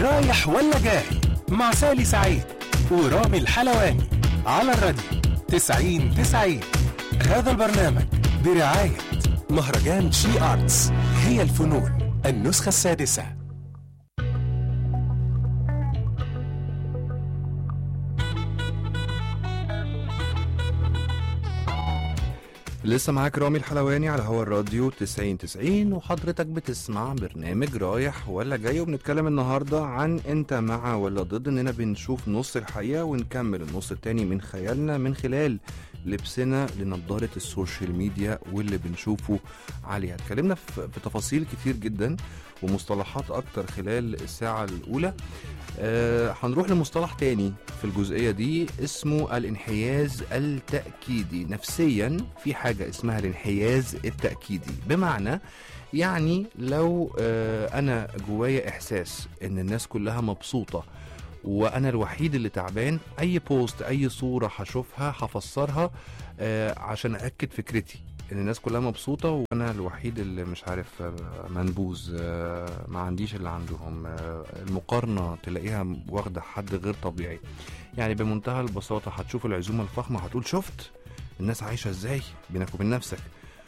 رايح ولا جاي مع سالي سعيد ورامي الحلواني على الراديو 90 90 هذا البرنامج برعاية مهرجان شي آرتس هي الفنون النسخة السادسة لسه معاك رامي الحلواني على هوا الراديو 90 90 وحضرتك بتسمع برنامج رايح ولا جاي وبنتكلم النهارده عن انت مع ولا ضد اننا بنشوف نص الحقيقه ونكمل النص التاني من خيالنا من خلال لبسنا لنضاره السوشيال ميديا واللي بنشوفه عليها اتكلمنا في في تفاصيل كتير جدا ومصطلحات اكتر خلال الساعه الاولى آه، هنروح لمصطلح تاني في الجزئية دي اسمه الانحياز التأكيدي نفسيا في حاجة اسمها الانحياز التأكيدي بمعنى يعني لو آه، أنا جوايا إحساس إن الناس كلها مبسوطة وأنا الوحيد اللي تعبان أي بوست أي صورة هشوفها هفسرها آه، عشان أأكد فكرتي ان الناس كلها مبسوطه وانا الوحيد اللي مش عارف آه، منبوذ آه، ما عنديش اللي عندهم آه، المقارنه تلاقيها واخده حد غير طبيعي يعني بمنتهى البساطه هتشوف العزومه الفخمه هتقول شفت الناس عايشه ازاي بينك وبين نفسك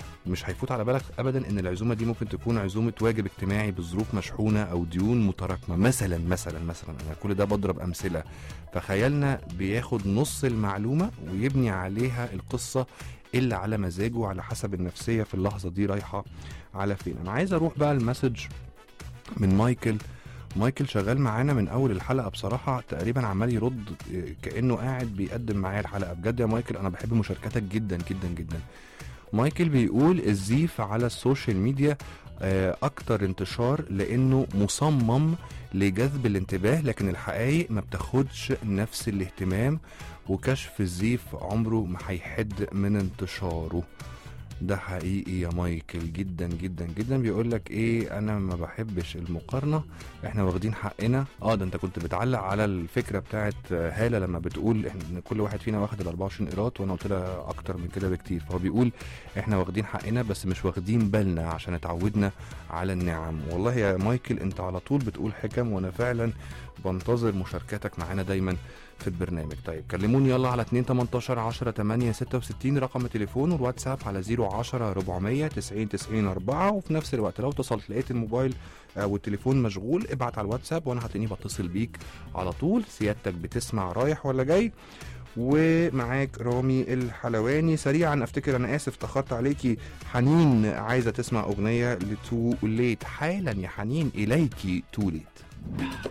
مش هيفوت على بالك ابدا ان العزومه دي ممكن تكون عزومه واجب اجتماعي بظروف مشحونه او ديون متراكمه مثلا مثلا مثلا انا كل ده بضرب امثله فخيالنا بياخد نص المعلومه ويبني عليها القصه اللي على مزاجه على حسب النفسيه في اللحظه دي رايحه على فين انا عايز اروح بقى المسج من مايكل مايكل شغال معانا من اول الحلقه بصراحه تقريبا عمال يرد كانه قاعد بيقدم معايا الحلقه بجد يا مايكل انا بحب مشاركتك جدا جدا جدا مايكل بيقول الزيف على السوشيال ميديا آه، اكتر انتشار لانه مصمم لجذب الانتباه لكن الحقائق ما بتاخدش نفس الاهتمام وكشف الزيف عمره ما هيحد من انتشاره ده حقيقي يا مايكل جدا جدا جدا بيقول لك ايه انا ما بحبش المقارنه احنا واخدين حقنا اه ده انت كنت بتعلق على الفكره بتاعت هاله لما بتقول ان كل واحد فينا واخد ال 24 قيراط وانا قلت لها اكتر من كده بكتير فهو بيقول احنا واخدين حقنا بس مش واخدين بالنا عشان اتعودنا على النعم والله يا مايكل انت على طول بتقول حكم وانا فعلا بنتظر مشاركتك معانا دايما في البرنامج طيب كلموني يلا على 2 18 10 8 66 رقم التليفون والواتساب على 010 400 90 90 4 وفي نفس الوقت لو اتصلت لقيت الموبايل او التليفون مشغول ابعت على الواتساب وانا هتلاقيني بتصل بيك على طول سيادتك بتسمع رايح ولا جاي ومعاك رامي الحلواني سريعا افتكر انا اسف اتاخرت عليكي حنين عايزه تسمع اغنيه لتو ليت حالا يا حنين اليكي تو ليت